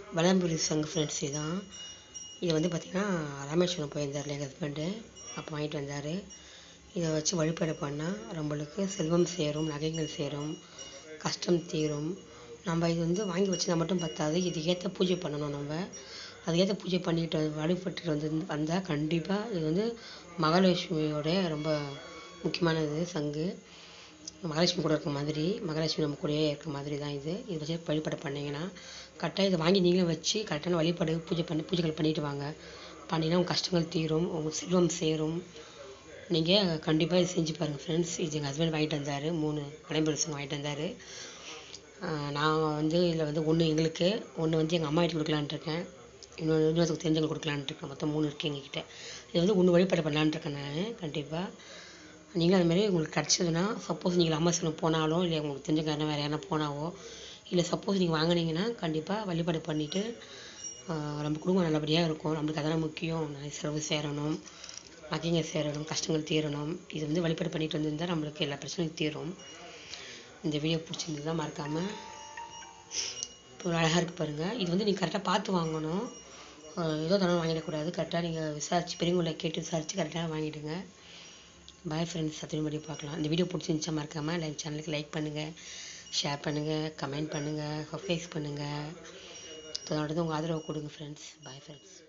வலம்புரி சங்கு ஃப்ரெண்ட்ஸ் இதுதான் இது வந்து பார்த்திங்கன்னா ராமேஸ்வரம் போயிருந்தார் எங்கள் ஹஸ்பண்டு அப்போ வாங்கிட்டு வந்தார் இதை வச்சு வழிபாடு பண்ணால் நம்மளுக்கு செல்வம் சேரும் நகைகள் சேரும் கஷ்டம் தீரும் நம்ம இது வந்து வாங்கி வச்சிருந்தா மட்டும் பத்தாது இதுக்கேற்ற பூஜை பண்ணணும் நம்ம அதுக்கேற்ற பூஜை பண்ணிட்டு வழிபட்டுட்டு வந்து வந்தால் கண்டிப்பாக இது வந்து மகாலட்சுமியோடைய ரொம்ப முக்கியமானது சங்கு மகாலட்சுமி கூட இருக்க மாதிரி மகாலட்சுமி நம்ம கூடயே இருக்க மாதிரி தான் இது இது வச்சு வழிபாடு பண்ணிங்கன்னா கரெக்டாக இதை வாங்கி நீங்களும் வச்சு கரெக்டான வழிபாடு பூஜை பண்ணி பூஜைகள் பண்ணிட்டு வாங்க பண்ணினா உங்கள் கஷ்டங்கள் தீரும் உங்கள் செல்வம் சேரும் நீங்கள் கண்டிப்பாக இது செஞ்சு பாருங்கள் ஃப்ரெண்ட்ஸ் இது எங்கள் ஹஸ்பண்ட் வாங்கிட்டு வந்தார் மூணு வளைம்பரிசம் வாங்கிட்டு வந்தார் நான் வந்து இதில் வந்து ஒன்று எங்களுக்கு ஒன்று வந்து எங்கள் அம்மா வீட்டுக்கு கொடுக்கலான்ட்டு இருக்கேன் இன்னொன்று இன்னொருத்தருக்கு தெரிஞ்சவங்களுக்கு கொடுக்கலான்ட்டு இருக்கேன் மொத்தம் மூணு இருக்குது எங்ககிட்ட இது வந்து ஒன்று வழிபாடு பண்ணலான்ட்டு இருக்கேன் நான் கண்டிப்பாக நீங்களும் அதுமாரி உங்களுக்கு கிடச்சதுன்னா சப்போஸ் நீங்கள் அம்மாசனம் போனாலோ இல்லை உங்களுக்கு தெரிஞ்சவங்க யாருனா வேறு யாருனா போனாவோ இல்லை சப்போஸ் நீங்கள் வாங்குனீங்கன்னா கண்டிப்பாக வழிபாடு பண்ணிவிட்டு நம்ம குடும்பம் நல்லபடியாக இருக்கும் நம்மளுக்கு அதானே முக்கியம் நிறைய செலவு சேரணும் நகைங்க சேரணும் கஷ்டங்கள் தீரணும் இது வந்து வழிபாடு பண்ணிட்டு வந்திருந்தால் நம்மளுக்கு எல்லா பிரச்சனையும் தீரும் இந்த வீடியோ பிடிச்சிருந்ததுன்னா மறக்காமல் இப்போ அழகாக இருக்குது பாருங்கள் இது வந்து நீங்கள் கரெக்டாக பார்த்து வாங்கணும் ஏதோ தானே வாங்கிடக்கூடாது கரெக்டாக நீங்கள் விசாரிச்சு பெரியவங்களை கேட்டு விசாரித்து கரெக்டாக வாங்கிடுங்க பாய் ஃப்ரெண்ட்ஸ் அத்தனை மறுபடியும் பார்க்கலாம் இந்த வீடியோ பிடிச்சிருந்துச்சா மறக்காமல் லைக் சேனலுக்கு லைக் பண்ணுங்கள் ஷேர் பண்ணுங்கள் கமெண்ட் பண்ணுங்கள் சப்ஸ்கிரைப் பண்ணுங்கள் தொடர்ந்து உங்கள் ஆதரவு கொடுங்க ஃப்ரெண்ட்ஸ் பாய் ஃப்ரெண்ட்ஸ்